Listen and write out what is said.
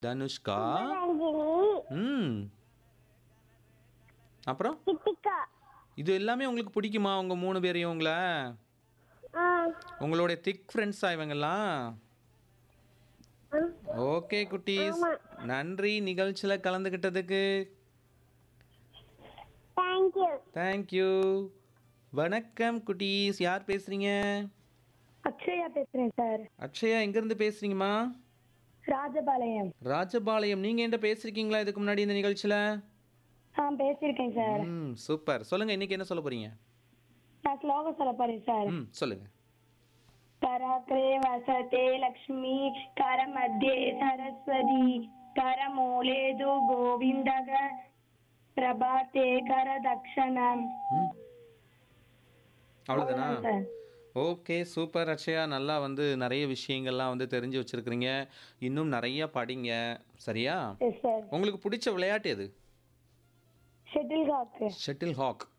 தனுஷ்கா ரஞ்சினி ம் அப்புறம் கித்திகா இது எல்லாமே உங்களுக்கு பிடிக்குமா உங்க மூணு பேரையும் உங்களை ஆ உங்களுடைய திக் ஃப்ரெண்ட்ஸா இவங்கெல்லாம் ஓகே குட்டீஸ் நன்றி நிகழ்ச்சியில் கலந்துக்கிட்டதுக்கு தேங்க்யூ தேங்க்யூ வணக்கம் குட்டீஸ் யார் பேசுறீங்க அக்ஷயா பேசுறேன் சார் அக்ஷயா எங்கேருந்து பேசுறீங்கம்மா ராஜபாளையம் ராஜபாளையம் நீங்கள் என்கிட்ட பேசியிருக்கீங்களா இதுக்கு முன்னாடி இந்த நிகழ்ச்சியில் ஆ பேசியிருக்கேன் சார் ம் சூப்பர் சொல்லுங்கள் இன்னைக்கு என்ன சொல்ல போறீங்க நான் ஸ்லோகம் சொல்ல போறேன் சார் ம் சொல்லுங்க கராக்ரே வசதே லக்ஷ்மி கரமத்தியே சரஸ்வதி கரமூலே து கோவிந்தக பிரபாத்தே கர தக்ஷணம் ம் அவ்வளோதானா சார் ஓகே சூப்பர் அக்ஷயா நல்லா வந்து நிறைய விஷயங்கள்லாம் வந்து தெரிஞ்சு வச்சிருக்கிறீங்க இன்னும் நிறைய படிங்க சரியா எஸ் சார் உங்களுக்கு பிடிச்ச விளையாட்டு எது ஷெட்டில் காக்கு ஷட்டில் ஹாக்